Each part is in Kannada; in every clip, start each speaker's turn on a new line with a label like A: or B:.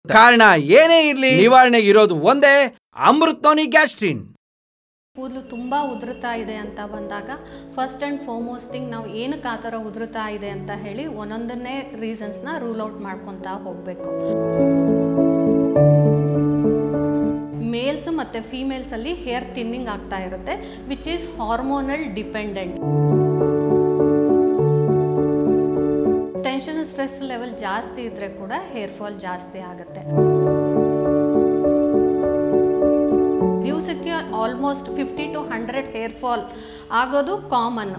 A: ಮಾಡುತ್ತೆ ಕಾರಣ ಏನೇ ಇರ್ಲಿ ನಿವಾರಣೆಗೆ ಇರೋದು ಒಂದೇ ಅಮೃತೋನಿ ಗ್ಯಾಸ್ಟ್ರಿನ್
B: ಕೂದಲು ತುಂಬ ಉದುರುತ್ತಾ ಇದೆ ಅಂತ ಬಂದಾಗ ಫಸ್ಟ್ ಆ್ಯಂಡ್ ಫಾರ್ಮೋಸ್ಟ್ ಥಿಂಗ್ ನಾವು ಏನಕ್ಕೆ ಆ ಥರ ಉದುರುತ್ತಾ ಇದೆ ಅಂತ ಹೇಳಿ ಒಂದೊಂದನ್ನೇ ರೀಸನ್ಸ್ನ ರೂಲ್ ಔಟ್ ಮಾಡ್ಕೊತಾ ಹೋಗಬೇಕು ಮೇಲ್ಸ್ ಮತ್ತು ಫೀಮೇಲ್ಸಲ್ಲಿ ಹೇರ್ ಥಿನ್ನಿಂಗ್ ಆಗ್ತಾ ಇರುತ್ತೆ which is hormonal dependent tension stress level ಜಾಸ್ತಿ ಇದ್ದರೆ ಕೂಡ ಹೇರ್ ಫಾಲ್ ಜಾಸ್ತಿ ಆಗುತ್ತೆ ದಿವಸಕ್ಕೆ almost fifty to hundred hair fall ಆಗೋದು ಕಾಮನ್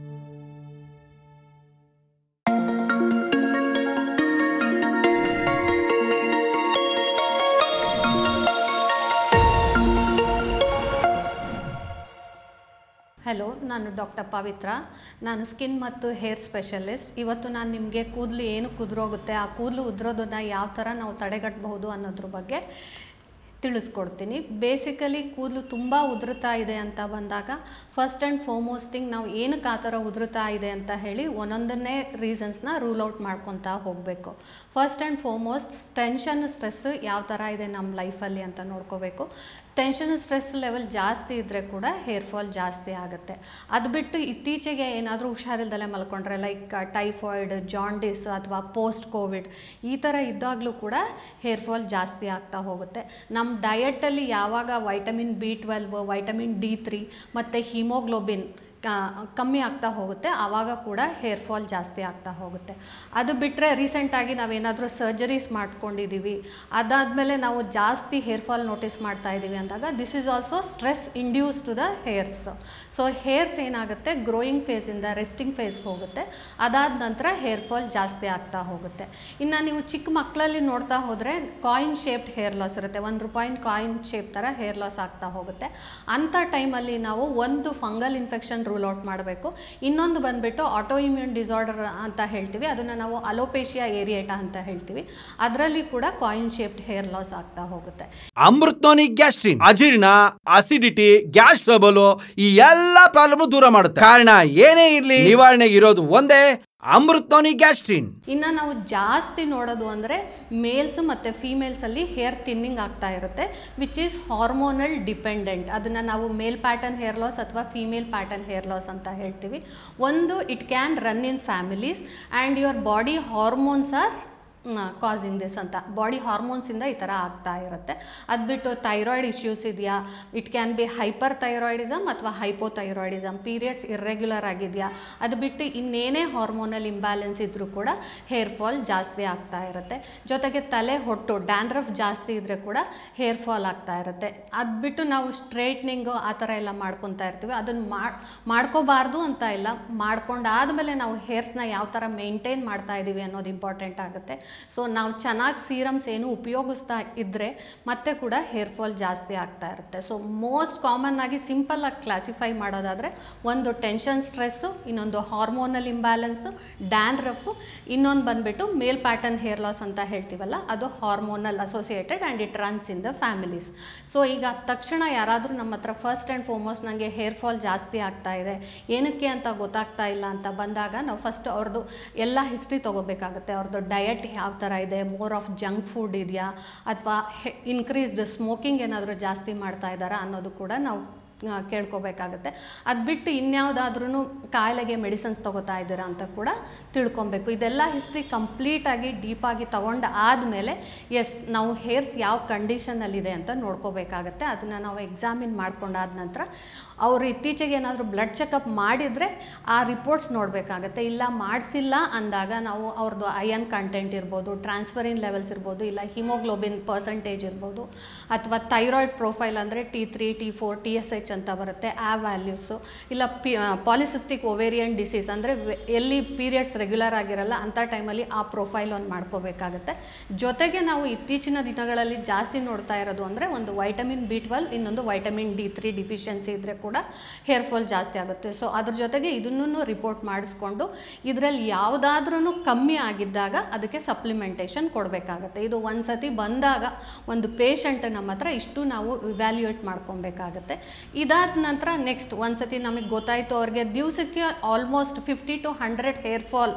B: ಹಲೋ ನಾನು ಡಾಕ್ಟರ್ ಪವಿತ್ರ ನಾನು ಸ್ಕಿನ್ ಮತ್ತು ಹೇರ್ ಸ್ಪೆಷಲಿಸ್ಟ್ ಇವತ್ತು ನಾನು ನಿಮಗೆ ಕೂದಲು ಏನು ಕುದುರೋಗುತ್ತೆ ಆ ಕೂದಲು ಉದುರೋದನ್ನು ಯಾವ ಥರ ನಾವು ತಡೆಗಟ್ಟಬಹುದು ಅನ್ನೋದ್ರ ಬಗ್ಗೆ ತಿಳಿಸ್ಕೊಡ್ತೀನಿ ಬೇಸಿಕಲಿ ಕೂದಲು ತುಂಬ ಉದುರುತ್ತಾ ಇದೆ ಅಂತ ಬಂದಾಗ ಫಸ್ಟ್ ಆ್ಯಂಡ್ ಫಾರ್ಮೋಸ್ಟ್ ಥಿಂಗ್ ನಾವು ಏನಕ್ಕೆ ಆ ಥರ ಉದುರುತ್ತಾ ಇದೆ ಅಂತ ಹೇಳಿ ಒಂದೊಂದನ್ನೇ ರೀಸನ್ಸ್ನ ರೂಲ್ ಔಟ್ ಮಾಡ್ಕೊತಾ ಹೋಗಬೇಕು first and foremost tension stress ಯಾವ ಥರ ಇದೆ ನಮ್ಮ ಲೈಫಲ್ಲಿ ಅಂತ ನೋಡ್ಕೋಬೇಕು ಟೆನ್ಷನ್ ಸ್ಟ್ರೆಸ್ ಲೆವೆಲ್ ಜಾಸ್ತಿ ಇದ್ದರೆ ಕೂಡ ಹೇರ್ ಫಾಲ್ ಜಾಸ್ತಿ ಆಗುತ್ತೆ ಅದು ಬಿಟ್ಟು ಇತ್ತೀಚೆಗೆ ಏನಾದರೂ ಹುಷಾರಿಲ್ದಲೆ ಮಲ್ಕೊಂಡ್ರೆ ಲೈಕ್ ಟೈಫಾಯ್ಡ್ ಜಾಂಡಿಸ್ ಅಥವಾ ಪೋಸ್ಟ್ ಕೋವಿಡ್ ಈ ಥರ ಇದ್ದಾಗಲೂ ಕೂಡ ಹೇರ್ ಫಾಲ್ ಜಾಸ್ತಿ ಆಗ್ತಾ ಹೋಗುತ್ತೆ ನಮ್ಮ ಡಯಟಲ್ಲಿ ಯಾವಾಗ vitamin B twelve vitamin D three ಮತ್ತು ಹಿಮೋಗ್ಲೋಬಿನ್ ಕಮ್ಮಿ ಆಗ್ತಾ ಹೋಗುತ್ತೆ ಆವಾಗ ಕೂಡ ಹೇರ್ ಫಾಲ್ ಜಾಸ್ತಿ ಆಗ್ತಾ ಹೋಗುತ್ತೆ ಅದು ಬಿಟ್ಟರೆ ರೀಸೆಂಟಾಗಿ ನಾವೇನಾದರೂ ಸರ್ಜರೀಸ್ ಮಾಡ್ಕೊಂಡಿದ್ದೀವಿ ಅದಾದಮೇಲೆ ನಾವು ಜಾಸ್ತಿ ಹೇರ್ ಫಾಲ್ ನೋಟಿಸ್ ಮಾಡ್ತಾ ಇದ್ದೀವಿ ಅಂದಾಗ this is also stress induce to the hairs so hairs ಏನಾಗುತ್ತೆ ಗ್ರೋಯಿಂಗ್ ಫೇಸಿಂದ ರೆಸ್ಟಿಂಗ್ ಫೇಸ್ ಹೋಗುತ್ತೆ ಅದಾದ ನಂತರ ಹೇರ್ ಫಾಲ್ ಜಾಸ್ತಿ ಆಗ್ತಾ ಹೋಗುತ್ತೆ ಇನ್ನು ನೀವು ಚಿಕ್ಕ ಮಕ್ಕಳಲ್ಲಿ ನೋಡ್ತಾ ಹೋದರೆ ಕಾಯಿನ್ ಶೇಪ್ಡ್ ಹೇರ್ ಲಾಸ್ ಇರುತ್ತೆ ಒಂದು ರೂಪಾಯಿನ ಕಾಯಿನ್ ಶೇಪ್ ಥರ ಹೇರ್ ಲಾಸ್ ಆಗ್ತಾ ಹೋಗುತ್ತೆ ಅಂಥ ಟೈಮಲ್ಲಿ ನಾವು ಒಂದು ಫಂಗಲ್ ಇನ್ಫೆಕ್ಷನ್ ರೂಲ್ ಔಟ್ ಮಾಡಬೇಕು ಇನ್ನೊಂದು ಬಂದುಬಿಟ್ಟು ಆಟೋ ಇಮ್ಯೂನ್ ಡಿಸಾರ್ಡರ್ ಅಂತ ಹೇಳ್ತೀವಿ ಅದನ್ನು ನಾವು ಅಲೋಪೇಶಿಯಾ ಏರಿಯೇಟಾ ಅಂತ ಹೇಳ್ತೀವಿ ಅದರಲ್ಲಿ ಕೂಡ ಕಾಯಿನ್ ಶೇಪ್ಡ್ ಹೇರ್ ಲಾಸ್ ಆಗ್ತಾ ಹೋಗುತ್ತೆ
A: ಅಮೃತೋನಿ ಗ್ಯಾಸ್ಟ್ರಿನ್ ಅಜೀರ್ಣ ಅಸಿಡಿಟಿ ಗ್ಯಾಸ್ ಟ್ರಬಲ್ ಈ ಎಲ್ಲಾ ಪ್ರಾಬ್ಲಮ್ ದೂರ ಮಾಡುತ್ತೆ ಕಾರಣ ಏನೇ ಇರ್ಲಿ ನಿವಾರಣೆಗೆ ಇರೋದು ಒಂದೇ ಅಮೃತೋನಿ ಗ್ಯಾಸ್ಟ್ರಿನ್
B: ಇನ್ನು ನಾವು ಜಾಸ್ತಿ ನೋಡೋದು ಅಂದರೆ ಮೇಲ್ಸ್ ಮತ್ತು ಫೀಮೇಲ್ಸಲ್ಲಿ ಹೇರ್ ಥಿನ್ನಿಂಗ್ ಆಗ್ತಾ ಇರುತ್ತೆ ವಿಚ್ ಈಸ್ ಹಾರ್ಮೋನಲ್ ಡಿಪೆಂಡೆಂಟ್ ಅದನ್ನು ನಾವು ಮೇಲ್ ಪ್ಯಾಟರ್ನ್ ಹೇರ್ ಲಾಸ್ ಅಥವಾ ಫೀಮೇಲ್ ಪ್ಯಾಟರ್ನ್ ಹೇರ್ ಲಾಸ್ ಅಂತ ಹೇಳ್ತೀವಿ ಒಂದು it can run in families and your body hormones are causing this ಅಂತ ಬಾಡಿ ಹಾರ್ಮೋನ್ಸಿಂದ ಈ ಥರ ಆಗ್ತಾ ಇರುತ್ತೆ ಅದು ಬಿಟ್ಟು ಥೈರಾಯ್ಡ್ ಇಶ್ಯೂಸ್ ಇದೆಯಾ it can be hyperthyroidism ಅಥವಾ ಹೈಪೋಥೈರಾಯ್ಡಿಸಮ್ ಪೀರಿಯಡ್ಸ್ ಇರ್ರೆಗ್ಯುಲರ್ ಆಗಿದೆಯಾ ಅದು ಬಿಟ್ಟು ಇನ್ನೇನೇ ಹಾರ್ಮೋನಲ್ ಇಂಬ್ಯಾಲೆನ್ಸ್ ಇದ್ದರೂ ಕೂಡ ಹೇರ್ ಫಾಲ್ ಜಾಸ್ತಿ ಆಗ್ತಾ ಇರುತ್ತೆ ಜೊತೆಗೆ ತಲೆ ಹೊಟ್ಟು ಡ್ಯಾನ್ಡ್ರಫ್ ಜಾಸ್ತಿ ಇದ್ದರೆ ಕೂಡ ಹೇರ್ ಫಾಲ್ ಆಗ್ತಾ ಇರುತ್ತೆ ಅದು ಬಿಟ್ಟು ನಾವು ಸ್ಟ್ರೈಟ್ನಿಂಗು ಆ ಥರ ಎಲ್ಲ ಮಾಡ್ಕೊತಾ ಇರ್ತೀವಿ ಅದನ್ನು ಮಾಡಿ ಮಾಡ್ಕೋಬಾರ್ದು ಅಂತ ಇಲ್ಲ ಮಾಡ್ಕೊಂಡಾದಮೇಲೆ ನಾವು ಹೇರ್ಸ್ನ ಯಾವ ಥರ ಮೇಂಟೈನ್ ಮಾಡ್ತಾ ಇದ್ದೀವಿ ಅನ್ನೋದು ಇಂಪಾರ್ಟೆಂಟ್ ಆಗುತ್ತೆ ಸೊ ನಾವು ಚೆನ್ನಾಗಿ ಸೀರಮ್ಸ್ ಏನು ಉಪಯೋಗಿಸ್ತಾ ಇದ್ದರೆ ಮತ್ತೆ ಕೂಡ ಹೇರ್ ಫಾಲ್ ಜಾಸ್ತಿ ಆಗ್ತಾ ಇರುತ್ತೆ ಸೊ ಮೋಸ್ಟ್ ಕಾಮನ್ ಆಗಿ ಸಿಂಪಲ್ ಆಗಿ ಕ್ಲಾಸಿಫೈ ಮಾಡೋದಾದರೆ ಒಂದು ಟೆನ್ಷನ್ ಸ್ಟ್ರೆಸ್ಸು ಇನ್ನೊಂದು ಹಾರ್ಮೋನಲ್ ಇಂಬ್ಯಾಲೆನ್ಸು ಡ್ಯಾನ್ರಫು ಇನ್ನೊಂದು ಬಂದುಬಿಟ್ಟು ಮೇಲ್ ಪ್ಯಾಟರ್ನ್ ಹೇರ್ ಲಾಸ್ ಅಂತ ಹೇಳ್ತೀವಲ್ಲ ಅದು hormonal associated and it runs in the families so ಈಗ ತಕ್ಷಣ ಯಾರಾದರೂ ನಮ್ಮ ಹತ್ರ ಫಸ್ಟ್ ಆ್ಯಂಡ್ ಫಾರ್ಮೋಸ್ಟ್ ನನಗೆ ಹೇರ್ ಫಾಲ್ ಜಾಸ್ತಿ ಆಗ್ತಾ ಇದೆ ಏನಕ್ಕೆ ಅಂತ ಗೊತ್ತಾಗ್ತಾ ಇಲ್ಲ ಅಂತ ಬಂದಾಗ ನಾವು ಫಸ್ಟ್ ಅವ್ರದ್ದು ಎಲ್ಲ ಹಿಸ್ಟ್ರಿ ತೊಗೋಬೇಕಾಗುತ್ತೆ ಅವ್ರದ್ದು ಡಯಟ್ ಯಾವ ಥರ ಇದೆ ಮೋರ್ ಆಫ್ ಜಂಕ್ ಫುಡ್ ಇದೆಯಾ ಅಥವಾ ಇನ್ಕ್ರೀಸ್ಡ್ ಸ್ಮೋಕಿಂಗ್ ಏನಾದರೂ ಜಾಸ್ತಿ ಮಾಡ್ತಾ ಇದ್ದಾರಾ ಅನ್ನೋದು ಕೂಡ ನಾವು ಆ, ಕೇಳ್ಕೊಬೇಕಾಗತ್ತೆ ಅದು ಬಿಟ್ಟು ಇನ್ಯಾವುದಾದ್ರೂ ಕಾಯಿಲೆಗೆ ಮೆಡಿಸಿನ್ಸ್ ತೊಗೋತಾ ಇದ್ದೀರಾ ಅಂತ ಕೂಡ ತಿಳ್ಕೊಬೇಕು ಇದೆಲ್ಲ ಹಿಸ್ಟ್ರಿ ಕಂಪ್ಲೀಟಾಗಿ ಡೀಪಾಗಿ ತೊಗೊಂಡು ಆದಮೇಲೆ ಎಸ್ ನಾವು ಹೇರ್ಸ್ ಯಾವ ಕಂಡೀಷನಲ್ಲಿದೆ ಅಂತ ನೋಡ್ಕೋಬೇಕಾಗತ್ತೆ ಅದನ್ನು ನಾವು ಎಕ್ಸಾಮಿನ್ ಮಾಡ್ಕೊಂಡಾದ ನಂತರ ಅವರು ಇತ್ತೀಚೆಗೆ ಏನಾದರೂ ಬ್ಲಡ್ ಚೆಕಪ್ ಮಾಡಿದರೆ ಆ ರಿಪೋರ್ಟ್ಸ್ ನೋಡಬೇಕಾಗತ್ತೆ ಇಲ್ಲ ಮಾಡಿಸಿಲ್ಲ ಅಂದಾಗ ನಾವು ಅವ್ರದ್ದು ಅಯನ್ ಕಂಟೆಂಟ್ ಇರ್ಬೋದು ಟ್ರಾನ್ಸ್ಫರಿನ್ ಲೆವೆಲ್ಸ್ ಇರ್ಬೋದು ಇಲ್ಲ ಹಿಮೋಗ್ಲೋಬಿನ್ ಪರ್ಸಂಟೇಜ್ ಇರ್ಬೋದು ಅಥವಾ ಥೈರಾಯ್ಡ್ ಪ್ರೊಫೈಲ್ ಅಂದರೆ T three T four T S H ಅಂತ ಬರುತ್ತೆ ಆ ವ್ಯಾಲ್ಯೂಸು ಇಲ್ಲ ಪಿ ಪಾಲಿಸಿಸ್ಟಿಕ್ ಒವೇರಿಯನ್ ಡಿಸೀಸ್ ಅಂದರೆ ಎಲ್ಲಿ ಪೀರಿಯಡ್ಸ್ ರೆಗ್ಯುಲರ್ ಆಗಿರಲ್ಲ ಅಂಥ ಟೈಮಲ್ಲಿ ಆ ಪ್ರೊಫೈಲ್ ಒಂದು ಮಾಡ್ಕೋಬೇಕಾಗತ್ತೆ ಜೊತೆಗೆ ನಾವು ಇತ್ತೀಚಿನ ದಿನಗಳಲ್ಲಿ ಜಾಸ್ತಿ ನೋಡ್ತಾ ಇರೋದು ಅಂದರೆ ಒಂದು ವೈಟಮಿನ್ ಬಿ ಟ್ವೆಲ್ ಇನ್ನೊಂದು ವೈಟಮಿನ್ ಡಿ ತ್ರೀ ಡಿಫಿಷಿಯನ್ಸಿ ಇದ್ದರೆ ಕೂಡ ಹೇರ್ ಫಾಲ್ ಜಾಸ್ತಿ ಆಗುತ್ತೆ ಸೊ ಅದ್ರ ಜೊತೆಗೆ ಇದನ್ನು ರಿಪೋರ್ಟ್ ಮಾಡಿಸ್ಕೊಂಡು ಇದರಲ್ಲಿ ಯಾವುದಾದ್ರೂ ಕಮ್ಮಿ ಆಗಿದ್ದಾಗ ಅದಕ್ಕೆ ಸಪ್ಲಿಮೆಂಟೇಷನ್ ಕೊಡಬೇಕಾಗತ್ತೆ ಇದು ಒಂದು ಸತಿ ಬಂದಾಗ ಒಂದು ಪೇಷಂಟ್ ನಮ್ಮ ಹತ್ರ ಇಷ್ಟು ನಾವು ಇವ್ಯಾಲ್ಯೂಯೇಟ್ ಮಾಡ್ಕೊಬೇಕಾಗತ್ತೆ ಇದಾದ ನಂತರ ನೆಕ್ಸ್ಟ್ ಒಂದು ಸತಿ ನಮಗೆ ಗೊತ್ತಾಯಿತು ಅವ್ರಿಗೆ ದಿವಸಕ್ಕೆ almost fifty to hundred hair fall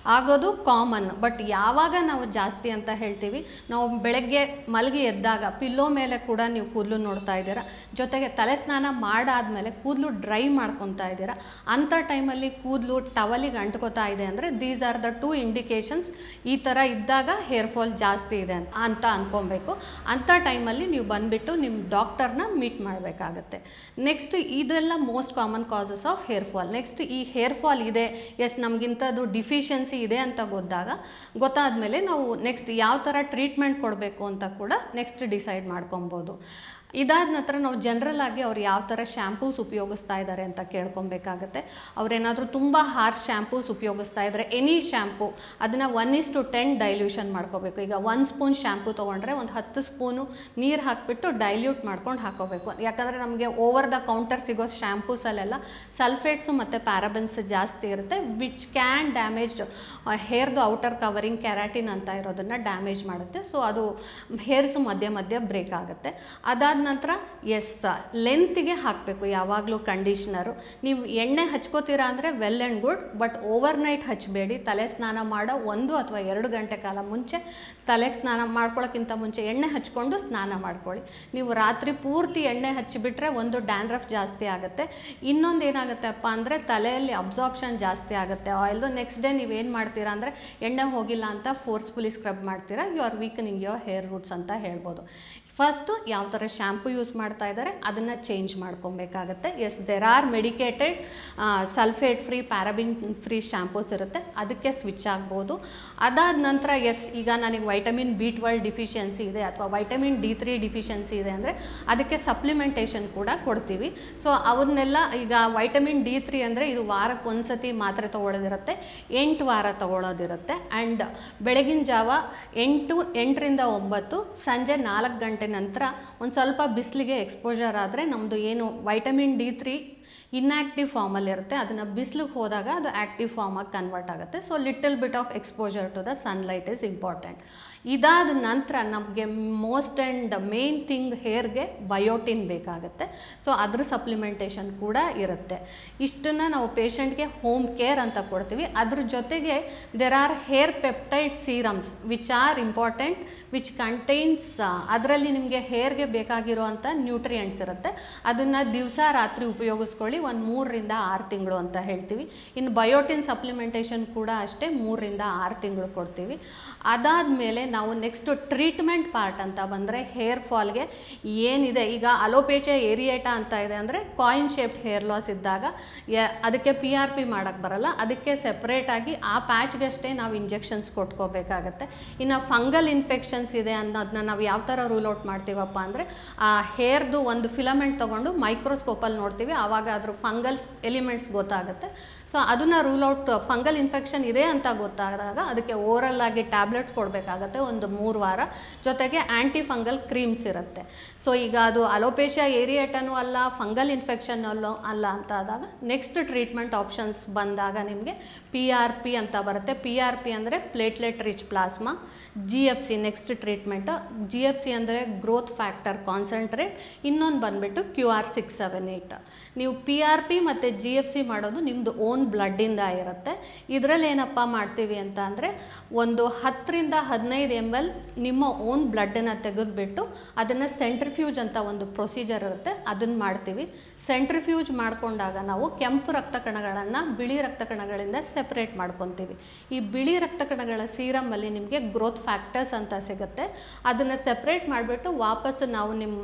B: ಆಗೋದು ಕಾಮನ್ ಬಟ್ ಯಾವಾಗ ನಾವು ಜಾಸ್ತಿ ಅಂತ ಹೇಳ್ತೀವಿ ನಾವು ಬೆಳಗ್ಗೆ ಮಲಗಿ ಎದ್ದಾಗ ಪಿಲ್ಲೋ ಮೇಲೆ ಕೂಡ ನೀವು ಕೂದಲು ನೋಡ್ತಾ ಇದ್ದೀರಾ ಜೊತೆಗೆ ತಲೆ ಸ್ನಾನ ಮಾಡಾದ್ಮೇಲೆ ಕೂದಲು ಡ್ರೈ ಮಾಡ್ಕೊತಾ ಇದ್ದೀರಾ ಅಂಥ ಟೈಮಲ್ಲಿ ಕೂದಲು ಟವಲಿಗೆ ಅಂಟ್ಕೋತಾ ಇದೆ ಅಂದರೆ these are the two indications ಈ ಥರ ಇದ್ದಾಗ ಹೇರ್ ಫಾಲ್ ಜಾಸ್ತಿ ಇದೆ ಅಂತ ಅಂತ ಅನ್ಕೊಬೇಕು ಅಂಥ ಟೈಮಲ್ಲಿ ನೀವು ಬಂದುಬಿಟ್ಟು ನಿಮ್ಮ ಡಾಕ್ಟರ್ನ ಮೀಟ್ ಮಾಡಬೇಕಾಗತ್ತೆ ನೆಕ್ಸ್ಟ್ ಇದೆಲ್ಲ most common causes of hair fall next ಈ ಹೇರ್ ಫಾಲ್ ಇದೆ ಎಸ್ ನಮಗಿಂಥದ್ದು ಡಿಫಿಷಿಯನ್ಸಿ ಇದೆ ಅಂತ ಗೊತ್ತಾಗ ಗೊತ್ತಾದಮೇಲೆ ನಾವು ನೆಕ್ಸ್ಟ್ ಯಾವ ಥರ ಟ್ರೀಟ್ಮೆಂಟ್ ಕೊಡಬೇಕು ಅಂತ ಕೂಡ ನೆಕ್ಸ್ಟ್ ಡಿಸೈಡ್ ಮಾಡ್ಕೊಬೋದು ಇದಾದ ನಂತರ ನಾವು ಜನರಲ್ ಆಗಿ ಅವ್ರು ಯಾವ ಥರ ಶ್ಯಾಂಪೂಸ್ ಉಪಯೋಗಿಸ್ತಾ ಇದ್ದಾರೆ ಅಂತ ಕೇಳ್ಕೊಬೇಕಾಗತ್ತೆ ಅವ್ರೇನಾದರೂ ತುಂಬ ಹಾರ್ಶ್ ಶ್ಯಾಂಪೂಸ್ ಉಪಯೋಗಿಸ್ತಾ ಇದ್ದಾರೆ ಎನಿ ಶ್ಯಾಂಪೂ ಅದನ್ನು one is to ten dilution ಮಾಡ್ಕೋಬೇಕು ಈಗ ಒಂದು ಸ್ಪೂನ್ ಶ್ಯಾಂಪೂ ತೊಗೊಂಡ್ರೆ ಒಂದು ಹತ್ತು ಸ್ಪೂನು ನೀರು ಹಾಕಿಬಿಟ್ಟು ಡೈಲ್ಯೂಟ್ ಮಾಡ್ಕೊಂಡು ಹಾಕೋಬೇಕು ಯಾಕಂದರೆ ನಮಗೆ ಓವರ್ ದ ಕೌಂಟರ್ ಸಿಗೋ ಶ್ಯಾಂಪೂಸಲ್ಲೆಲ್ಲ ಸಲ್ಫೇಟ್ಸು ಮತ್ತು ಪ್ಯಾರಾಬೆನ್ಸ್ ಜಾಸ್ತಿ ಇರುತ್ತೆ ವಿಚ್ ಕ್ಯಾನ್ ಡ್ಯಾಮೇಜ್ ಹೇರ್ದು ಔಟರ್ ಕವರಿಂಗ್ ಕ್ಯಾರಾಟಿನ್ ಅಂತ ಇರೋದನ್ನು ಡ್ಯಾಮೇಜ್ ಮಾಡುತ್ತೆ ಸೊ ಅದು ಹೇರ್ಸ್ ಮಧ್ಯೆ ಮಧ್ಯೆ ಬ್ರೇಕ್ ಆಗುತ್ತೆ ಅದಾದ ನಂತರ ಎಸ್ ಲೆಂತಿಗೆ ಹಾಕಬೇಕು ಯಾವಾಗಲೂ ಕಂಡೀಷ್ನರು ನೀವು ಎಣ್ಣೆ ಹಚ್ಕೋತೀರಾ ಅಂದರೆ well and good but overnight ಹಚ್ಚಬೇಡಿ ತಲೆ ಸ್ನಾನ ಮಾಡೋ ಒಂದು ಅಥವಾ ಎರಡು ಗಂಟೆ ಕಾಲ ಮುಂಚೆ ತಲೆಗೆ ಸ್ನಾನ ಮಾಡ್ಕೊಳ್ಳೋಕ್ಕಿಂತ ಮುಂಚೆ ಎಣ್ಣೆ ಹಚ್ಕೊಂಡು ಸ್ನಾನ ಮಾಡ್ಕೊಳ್ಳಿ ನೀವು ರಾತ್ರಿ ಪೂರ್ತಿ ಎಣ್ಣೆ ಹಚ್ಚಿಬಿಟ್ರೆ ಒಂದು ಡ್ಯಾಂಡ್ರಫ್ ಜಾಸ್ತಿ ಆಗುತ್ತೆ ಇನ್ನೊಂದು ಏನಾಗುತ್ತೆಪ್ಪ ಅಂದರೆ ತಲೆಯಲ್ಲಿ ಅಬ್ಸಾರ್ಪ್ಷನ್ ಜಾಸ್ತಿ ಆಗುತ್ತೆ ಆಯಿಲ್ದು ನೆಕ್ಸ್ಟ್ ಡೇ ನೀವೇನು ಮಾಡ್ತೀರಾ ಅಂದರೆ ಎಣ್ಣೆ ಹೋಗಿಲ್ಲ ಅಂತ ಫೋರ್ಸ್ಫುಲಿ ಸ್ಕ್ರಬ್ ಮಾಡ್ತೀರಾ you are weakening your hair roots ಅಂತ ಹೇಳ್ಬೋದು ಫಸ್ಟು ಯಾವ ಥರ ಶ್ಯಾಂಪು ಯೂಸ್ ಮಾಡ್ತಾ ಇದ್ದಾರೆ ಅದನ್ನು ಚೇಂಜ್ ಮಾಡ್ಕೊಬೇಕಾಗತ್ತೆ yes there are medicated sulphate free paraben free shampoos ಇರುತ್ತೆ ಅದಕ್ಕೆ ಸ್ವಿಚ್ ಆಗ್ಬೋದು ಅದಾದ ನಂತರ ಎಸ್ ಈಗ ನನಗೆ ವೈಟಮಿನ್ ಬಿ ಟ್ವೆಲ್ ಡಿಫಿಷಿಯನ್ಸಿ ಇದೆ ಅಥವಾ ವೈಟಮಿನ್ ಡಿ ತ್ರೀ ಡಿಫಿಷಿಯನ್ಸಿ ಇದೆ ಅಂದರೆ ಅದಕ್ಕೆ ಸಪ್ಲಿಮೆಂಟೇಷನ್ ಕೂಡ ಕೊಡ್ತೀವಿ ಸೊ ಅವನ್ನೆಲ್ಲ ಈಗ ವೈಟಮಿನ್ ಡಿ ತ್ರೀ ಅಂದರೆ ಇದು ವಾರಕ್ಕೆ ಒಂದು ಸತಿ ಮಾತ್ರೆ ತೊಗೊಳ್ಳೋದಿರುತ್ತೆ ಎಂಟು ವಾರ ತೊಗೊಳ್ಳೋದಿರುತ್ತೆ ಆ್ಯಂಡ್ ಬೆಳಗಿನ ಜಾವ ಎಂಟು ಎಂಟರಿಂದ ಒಂಬತ್ತು ಸಂಜೆ ನಾಲ್ಕು ಗಂಟೆ ನಂತರ ಒಂದು ಸ್ವಲ್ಪ ಬಿಸಿಲಿಗೆ ಎಕ್ಸ್ಪೋಜರ್ ಆದರೆ ನಮ್ಮದು ಏನು ವೈಟಮಿನ್ ಡಿ ತ್ರೀ ಇನ್ಆ್ಯಕ್ಟಿವ್ ಫಾರ್ಮಲ್ಲಿ ಇರುತ್ತೆ ಅದನ್ನು ಬಿಸಿಲಿಗೆ ಹೋದಾಗ ಅದು ಆ್ಯಕ್ಟಿವ್ ಫಾರ್ಮಾಗಿ ಕನ್ವರ್ಟ್ ಆಗುತ್ತೆ so little bit of exposure to the sunlight is important ಇದಾದ ನಂತರ ನಮಗೆ ಮೋಸ್ಟ್ ಆ್ಯಂಡ್ ಮೇನ್ ಥಿಂಗ್ ಹೇರ್ಗೆ ಬಯೋಟಿನ್ ಬೇಕಾಗುತ್ತೆ ಸೊ ಅದ್ರ ಸಪ್ಲಿಮೆಂಟೇಷನ್ ಕೂಡ ಇರುತ್ತೆ ಇಷ್ಟನ್ನು ನಾವು ಪೇಷಂಟ್ಗೆ ಹೋಮ್ ಕೇರ್ ಅಂತ ಕೊಡ್ತೀವಿ ಅದ್ರ ಜೊತೆಗೆ there are hair peptide serums which are important which contains ಅದರಲ್ಲಿ ನಿಮಗೆ ಹೇರ್ಗೆ ಬೇಕಾಗಿರುವಂಥ ನ್ಯೂಟ್ರಿಯೆಂಟ್ಸ್ ಇರುತ್ತೆ ಅದನ್ನು ದಿವಸ ರಾತ್ರಿ ಉಪಯೋಗಿಸ್ಕೊಳ್ಳಿ ಒಂದು ಮೂರರಿಂದ ಆರು ತಿಂಗಳು ಅಂತ ಹೇಳ್ತೀವಿ ಇನ್ನು ಬಯೋಟಿನ್ ಸಪ್ಲಿಮೆಂಟೇಷನ್ ಕೂಡ ಅಷ್ಟೇ ಮೂರರಿಂದ ಆರು ತಿಂಗಳು ಕೊಡ್ತೀವಿ ಅದಾದಮೇಲೆ ನಾವು ನೆಕ್ಸ್ಟು ಟ್ರೀಟ್ಮೆಂಟ್ ಪಾರ್ಟ್ ಅಂತ ಬಂದರೆ ಹೇರ್ ಫಾಲ್ಗೆ ಏನಿದೆ ಈಗ ಅಲೋಪೇಚಿಯಾ ಏರಿಯೇಟಾ ಅಂತ ಇದೆ ಅಂದರೆ ಕಾಯಿನ್ ಶೇಪ್ಡ್ ಹೇರ್ ಲಾಸ್ ಇದ್ದಾಗ ಯ- ಅದಕ್ಕೆ ಪಿ ಆರ್ ಪಿ ಮಾಡೋಕ್ಕೆ ಬರಲ್ಲ ಅದಕ್ಕೆ ಸೆಪ್ರೇಟಾಗಿ ಆ ಪ್ಯಾಚ್ಗಷ್ಟೇ ನಾವು ಇಂಜೆಕ್ಷನ್ಸ್ ಕೊಟ್ಕೋಬೇಕಾಗತ್ತೆ ಇನ್ನು ಫಂಗಲ್ ಇನ್ಫೆಕ್ಷನ್ಸ್ ಇದೆ ಅನ್ನೋದನ್ನ ನಾವು ಯಾವ ಥರ ರೂಲ್ ಔಟ್ ಮಾಡ್ತೀವಪ್ಪ ಅಂದರೆ ಆ ಹೇರ್ದು ಒಂದು ಫಿಲಮೆಂಟ್ ತೊಗೊಂಡು ಮೈಕ್ರೋಸ್ಕೋಪಲ್ಲಿ ನೋಡ್ತೀವಿ ಆವಾಗ ಅದ್ರ ಫಂಗಲ್ ಎಲಿಮೆಂಟ್ಸ್ ಗೊತ್ತಾಗುತ್ತೆ ಸೊ ಅದನ್ನು ರೂಲ್ ಔಟ್ ಫಂಗಲ್ ಇನ್ಫೆಕ್ಷನ್ ಇದೆ ಅಂತ ಗೊತ್ತಾದಾಗ ಅದಕ್ಕೆ ಓರಲ್ ಆಗಿ ಟ್ಯಾಬ್ಲೆಟ್ಸ್ ಕೊಡಬೇಕಾಗತ್ತೆ ಒಂದು ಮೂರು ವಾರ ಜೊತೆಗೆ ಆ್ಯಂಟಿ ಫಂಗಲ್ ಕ್ರೀಮ್ಸ್ ಇರುತ್ತೆ ಸೊ ಈಗ ಅದು ಅಲೋಪೇಶಿಯಾ ಏರಿಯೇಟನೂ ಅಲ್ಲ ಫಂಗಲ್ ಇನ್ಫೆಕ್ಷನ್ ಅಲ್ಲೋ ಅಲ್ಲ ಅಂತ ಆದಾಗ ನೆಕ್ಸ್ಟ್ ಟ್ರೀಟ್ಮೆಂಟ್ ಆಪ್ಷನ್ಸ್ ಬಂದಾಗ ನಿಮಗೆ ಪಿ ಆರ್ ಪಿ ಅಂತ ಬರುತ್ತೆ ಪಿ ಆರ್ ಪಿ ಅಂದರೆ platelet rich plasma G F C next treatment G F C ಅಂದರೆ ಗ್ರೋತ್ ಫ್ಯಾಕ್ಟರ್ ಕಾನ್ಸಂಟ್ರೇಟ್ ಇನ್ನೊಂದು ಬಂದುಬಿಟ್ಟು Q R six seven eight ನೀವು ಪಿ ಆರ್ ಪಿ ಮತ್ತು ಜಿ ಎಫ್ ಸಿ ಮಾಡೋದು ನಿಮ್ಮದು ಓನ್ ಬ್ಲಡ್ಡಿಂದ ಇರುತ್ತೆ ಇದರಲ್ಲಿ ಏನಪ್ಪ ಮಾಡ್ತೀವಿ ಅಂತ ಅಂದರೆ ಒಂದು ಹತ್ತರಿಂದ ಹದಿನೈದು ಎಮ್ ಎಲ್ ನಿಮ್ಮ ಓನ್ ಬ್ಲಡ್ಡನ್ನು ತೆಗೆದುಬಿಟ್ಟು ಅದನ್ನು ಸೆಂಟ್ರಿಫ್ಯೂಜ್ ಅಂತ ಒಂದು ಪ್ರೊಸೀಜರ್ ಇರುತ್ತೆ ಅದನ್ನು ಮಾಡ್ತೀವಿ ಸೆಂಟ್ರಿಫ್ಯೂಜ್ ಮಾಡಿಕೊಂಡಾಗ ನಾವು ಕೆಂಪು ರಕ್ತ ಕಣಗಳನ್ನು ಬಿಳಿ ರಕ್ತ ಕಣಗಳಿಂದ ಸೆಪ್ರೇಟ್ ಮಾಡ್ಕೊತೀವಿ ಈ ಬಿಳಿ ರಕ್ತ ಕಣಗಳ ಸೀರಮಲ್ಲಿ ನಿಮಗೆ ಗ್ರೋತ್ ಫ್ಯಾಕ್ಟರ್ಸ್ ಅಂತ ಸಿಗುತ್ತೆ ಅದನ್ನು ಸೆಪ್ರೇಟ್ ಮಾಡಿಬಿಟ್ಟು ವಾಪಸ್ ನಾವು ನಿಮ್ಮ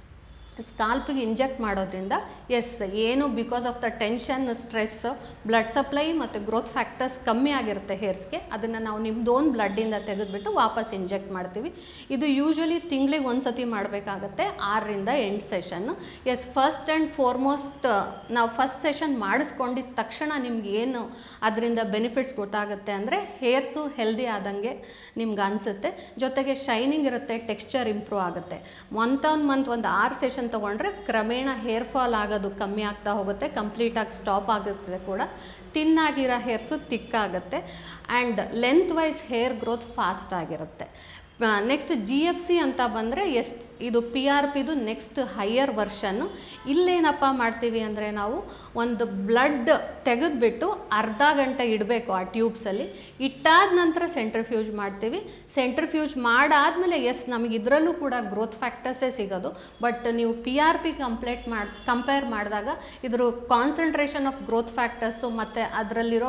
B: ಸ್ಕಾಲ್ಪಿಗೆ ಇಂಜೆಕ್ಟ್ ಮಾಡೋದ್ರಿಂದ ಎಸ್ ಏನು because of the tension stress blood supply ಮತ್ತು ಗ್ರೋತ್ ಫ್ಯಾಕ್ಟರ್ಸ್ ಕಮ್ಮಿ ಆಗಿರುತ್ತೆ ಹೇರ್ಸ್ಗೆ ಅದನ್ನು ನಾವು ನಿಮ್ಮದು ಓನ್ ಬ್ಲಡ್ಡಿಂದ ತೆಗೆದುಬಿಟ್ಟು ವಾಪಸ್ ಇಂಜೆಕ್ಟ್ ಮಾಡ್ತೀವಿ ಇದು ಯೂಶ್ವಲಿ ತಿಂಗಳಿಗೆ ಒಂದು ಸತಿ ಮಾಡಬೇಕಾಗತ್ತೆ ಆರರಿಂದ ಎಂಟು session yes first and foremost ನಾವು ಫಸ್ಟ್ ಸೆಷನ್ ಮಾಡಿಸ್ಕೊಂಡಿದ್ದ ತಕ್ಷಣ ನಿಮ್ಗೆ ಏನು ಅದರಿಂದ ಬೆನಿಫಿಟ್ಸ್ ಗೊತ್ತಾಗುತ್ತೆ ಅಂದರೆ ಹೇರ್ಸು ಹೆಲ್ದಿ ಆದಂಗೆ ನಿಮ್ಗೆ ಅನಿಸುತ್ತೆ ಜೊತೆಗೆ ಶೈನಿಂಗ್ ಇರುತ್ತೆ ಟೆಕ್ಸ್ಚರ್ ಇಂಪ್ರೂವ್ ಆಗುತ್ತೆ ಮಂತ್ ಆನ್ ಮಂತ್ ಒಂದು ಆರು ಸೆಷನ್ ತೊಗೊಂಡ್ರೆ ಕ್ರಮೇಣ ಹೇರ್ ಫಾಲ್ ಆಗೋದು ಕಮ್ಮಿ ಆಗ್ತಾ ಹೋಗುತ್ತೆ ಕಂಪ್ಲೀಟಾಗಿ ಸ್ಟಾಪ್ ಆಗುತ್ತೆ ಕೂಡ ತಿನ್ನಾಗಿರೋ ಹೇರ್ಸು ತಿಕ್ಕಾಗುತ್ತೆ and lengthwise hair growth fast ಆಗಿರುತ್ತೆ ನೆಕ್ಸ್ಟ್ ಜಿ ಎಫ್ ಸಿ ಅಂತ ಬಂದರೆ ಎಸ್ ಇದು ಪಿ ಆರ್ ಪಿದು ನೆಕ್ಸ್ಟ್ ಹೈಯರ್ ವರ್ಷನ್ನು ಇಲ್ಲೇನಪ್ಪ ಮಾಡ್ತೀವಿ ಅಂದರೆ ನಾವು ಒಂದು ಬ್ಲಡ್ ತೆಗೆದುಬಿಟ್ಟು ಅರ್ಧ ಗಂಟೆ ಇಡಬೇಕು ಆ ಟ್ಯೂಬ್ಸಲ್ಲಿ ಇಟ್ಟಾದ ನಂತರ ಸೆಂಟ್ರಿಫ್ಯೂಜ್ ಮಾಡ್ತೀವಿ ಸೆಂಟ್ರಿಫ್ಯೂಜ್ ಮಾಡಾದಮೇಲೆ ಎಸ್ ನಮಗೆ ಇದರಲ್ಲೂ ಕೂಡ ಗ್ರೋತ್ ಫ್ಯಾಕ್ಟರ್ಸೇ ಸಿಗೋದು ಬಟ್ ನೀವು ಪಿ ಆರ್ ಪಿ ಕಂಪ್ಲೇಟ್ ಮಾಡಿ ಕಂಪೇರ್ ಮಾಡಿದಾಗ ಇದ್ರ ಕಾನ್ಸಂಟ್ರೇಷನ್ ಆಫ್ ಗ್ರೋತ್ ಫ್ಯಾಕ್ಟರ್ಸು ಮತ್ತು ಅದರಲ್ಲಿರೋ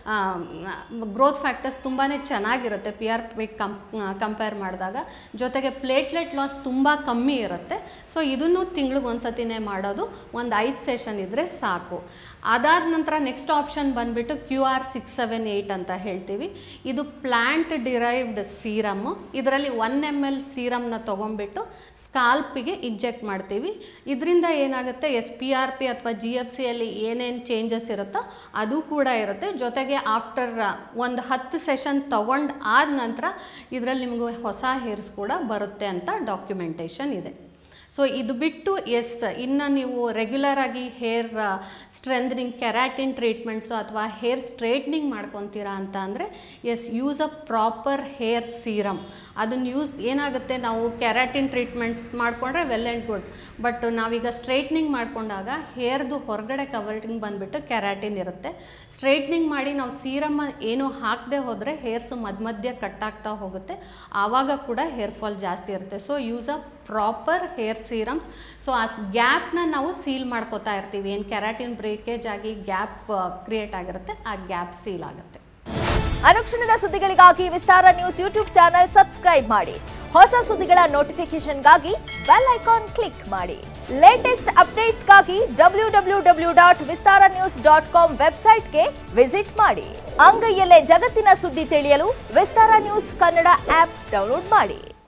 B: ಗ್ರೋತ್ ಫ್ಯಾಕ್ಟರ್ಸ್ ತುಂಬಾ ಚೆನ್ನಾಗಿರುತ್ತೆ P R P com compare ಮಾಡಿದಾಗ ಜೊತೆಗೆ ಪ್ಲೇಟ್ಲೆಟ್ ಲಾಸ್ ತುಂಬ ಕಮ್ಮಿ ಇರುತ್ತೆ ಸೊ ಇದನ್ನು ತಿಂಗ್ಳಿಗೆ ಒಂದ್ಸತಿನೇ ಮಾಡೋದು ಒಂದು ಐದು ಸೆಷನ್ ಇದ್ದರೆ ಸಾಕು ಅದಾದ ನಂತರ ನೆಕ್ಸ್ಟ್ ಆಪ್ಷನ್ ಬಂದುಬಿಟ್ಟು Q R six seven eight ಅಂತ ಹೇಳ್ತೀವಿ ಇದು ಪ್ಲ್ಯಾಂಟ್ ಡಿರೈವ್ಡ್ ಸೀರಮ್ಮು ಇದರಲ್ಲಿ ಒನ್ ಎಮ್ ಎಲ್ ಸೀರಮ್ನ ತೊಗೊಂಬಿಟ್ಟು ಸ್ಕಾಲ್ಪಿಗೆ ಇಂಜೆಕ್ಟ್ ಮಾಡ್ತೀವಿ ಇದರಿಂದ ಏನಾಗುತ್ತೆ ಎಸ್ ಪಿ ಆರ್ ಪಿ ಅಥವಾ ಜಿ ಎಫ್ ಸಿಯಲ್ಲಿ ಏನೇನು ಚೇಂಜಸ್ ಇರುತ್ತೋ ಅದು ಕೂಡ ಇರುತ್ತೆ ಜೊತೆಗೆ ಆಫ್ಟರ್ ಒಂದು ಹತ್ತು ಸೆಷನ್ ತೊಗೊಂಡು ಆದ ನಂತರ ಇದರಲ್ಲಿ ನಿಮಗೂ ಹೊಸ ಹೇರ್ಸ್ ಕೂಡ ಬರುತ್ತೆ ಅಂತ ಡಾಕ್ಯುಮೆಂಟೇಷನ್ ಇದೆ ಸೊ ಇದು ಬಿಟ್ಟು ಎಸ್ ಇನ್ನು ನೀವು ರೆಗ್ಯುಲರ್ ಆಗಿ ಹೇರ್ ಸ್ಟ್ರೆಂಥನಿಂಗ್ ಕೆರಾಟಿನ್ ಟ್ರೀಟ್ಮೆಂಟ್ಸು ಅಥವಾ ಹೇರ್ ಸ್ಟ್ರೈಟ್ನಿಂಗ್ ಮಾಡ್ಕೊತೀರಾ ಅಂತ ಅಂದರೆ yes use a proper hair serum ಅದನ್ನು ಯೂಸ್ ಏನಾಗುತ್ತೆ ನಾವು ಕೆರಾಟಿನ್ ಟ್ರೀಟ್ಮೆಂಟ್ಸ್ ಮಾಡಿಕೊಂಡ್ರೆ ವೆಲ್ ಆ್ಯಂಡ್ ಗುಡ್ ಬಟ್ ನಾವೀಗ ಸ್ಟ್ರೈಟ್ನಿಂಗ್ ಮಾಡಿಕೊಂಡಾಗ ಹೇರ್ದು ಹೊರಗಡೆ ಕವರಿಂಗ್ ಬಂದುಬಿಟ್ಟು ಕೆರಾಟಿನ್ ಇರುತ್ತೆ ಸ್ಟ್ರೈಟ್ನಿಂಗ್ ಮಾಡಿ ನಾವು ಸೀರಮ್ ಏನು ಹಾಕದೆ ಹೋದರೆ ಹೇರ್ಸ್ ಮಧ್ಯ ಮಧ್ಯ ಕಟ್ಟಾಗ್ತಾ ಹೋಗುತ್ತೆ ಆವಾಗ ಕೂಡ ಹೇರ್ ಫಾಲ್ ಜಾಸ್ತಿ ಇರುತ್ತೆ so use a proper hair serums so ಆ ಗ್ಯಾಪ್ನ ನಾವು ಸೀಲ್ ಮಾಡ್ಕೋತಾ ಇರ್ತೀವಿ ಏನು ಕೆರಾಟಿನ್ ಬ್ರೇಕೇಜ್ ಆಗಿ ಗ್ಯಾಪ್ ಕ್ರಿಯೇಟ್ ಆಗಿರುತ್ತೆ ಆ ಗ್ಯಾಪ್ ಸೀಲ್ ಆಗುತ್ತೆ
C: ಅನುಕ್ಷಣದ ಸುದ್ದಿಗಳಿಗಾಗಿ Vistara news YouTube channel subscribe ಮಾಡಿ ಹೊಸ ಸುದ್ದಿಗಳ ನೋಟಿಫಿಕೇಶನ್ಗಾಗಿ ಬೆಲ್ ಐಕಾನ್ ಕ್ಲಿಕ್ ಮಾಡಿ ಲೇಟೆಸ್ಟ್ ಅಪ್ಡೇಟ್ಸ್ಗಾಗಿ W W W dot Vistara news dot com ವೆಬ್ಸೈಟ್ಗೆ ವಿಸಿಟ್ ಮಾಡಿ ಅಂಗೈಯಲ್ಲೇ ಜಗತ್ತಿನ ಸುದ್ದಿ ತಿಳಿಯಲು Vistara news Kannada app download ಮಾಡಿ